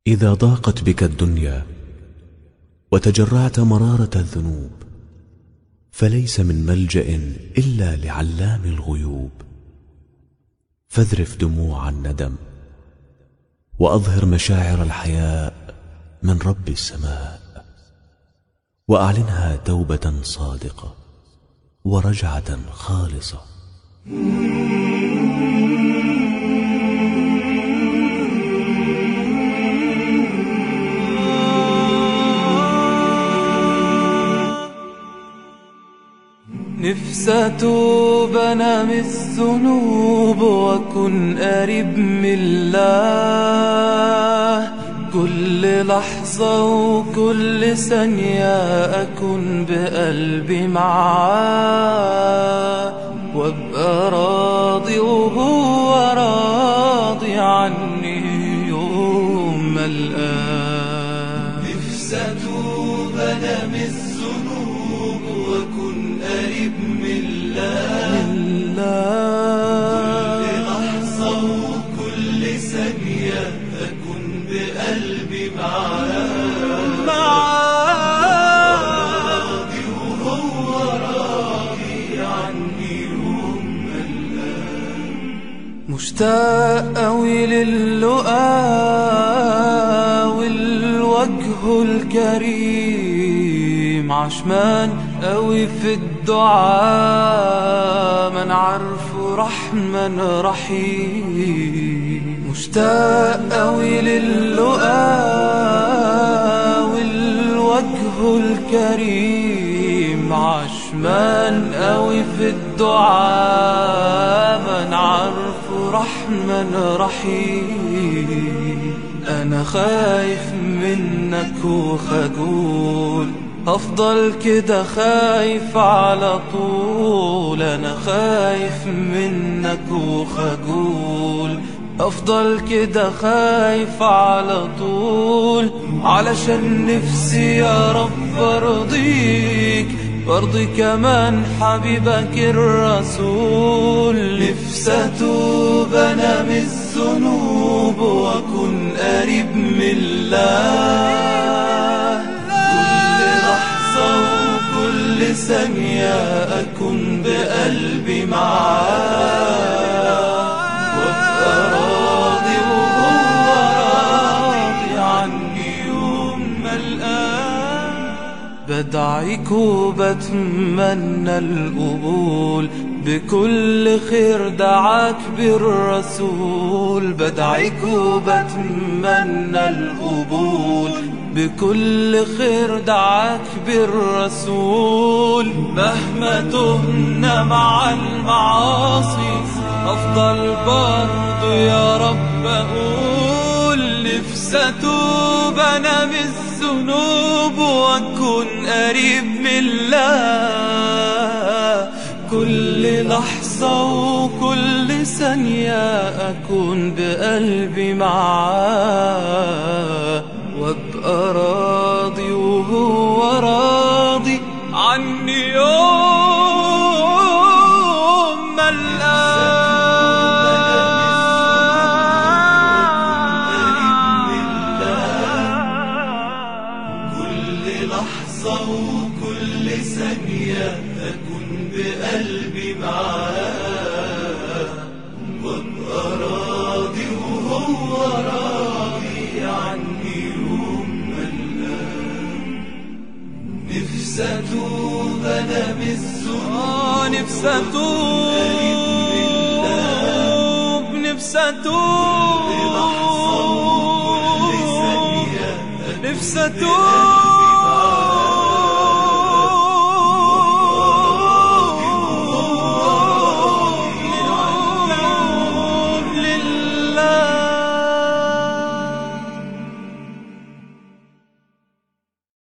إذا ضاقت بك الدنيا وتجرعت مرارة الذنوب فليس من ملجأ إلا لعلام الغيوب فاذرف دموع الندم وأظهر مشاعر الحياء من رب السماء وأعلنها توبة صادقة ورجعة خالصة نفسي أتوب أنا من الذنوب وأكون قريب من الله كل لحظة وكل ثانية أكون بقلبي معاه وأبقى راضي وهو راضي عني يوم ما الآن نفسي أتوب أنا من الذنوب وأكون قريب من الله كل لحظة وكل ثانية أكون بقلبي معاه راضي وهو راضي عني يوم ما مشتاق أوي للقاء والوجه الكريم عشمان أوي في الدعاء من عارفه رحمن رحيم مشتاق أوي للقاء والوجه الكريم عشمان أوي في الدعاء من عارفه رحمن رحيم أنا خايف منك وخجول أفضل كده خايف على طول أنا خايف منك وخجول أفضل كده خايف على طول علشان نفسي يا رب أرضيك وارضي كمان حبيبك الرسول نفسي أتوب أنا من الذنوب وأكون قريب من الله كل لحظة وكل ثانية أكون بقلبي معاه وأبقى راضي وهو راضي عني يوم ما الآن بدعيك وبتمنى القبول بكل خير دعاك بالرسول بدعيك وبتمنى القبول بكل خير دعاك بالرسول مهما تهنا مع المعاصي أفضل برضو يا رب أقول نفسي أتوب أنا من الذنوب وأكون قريب من الله كل لحظة وكل ثانية أكون بقلبي معاه وأبقى راضي وهو راضي عني يوم ما كل لحظة وكل ثانية أكون بقلبي معاه وأبقى راضي وهو راضي عني يوم ما الآن نفسي أتوب أنا من الذنوب آه نفسي أتوب نفسي أتوب لحظة وكل ثانية نفسي أتوب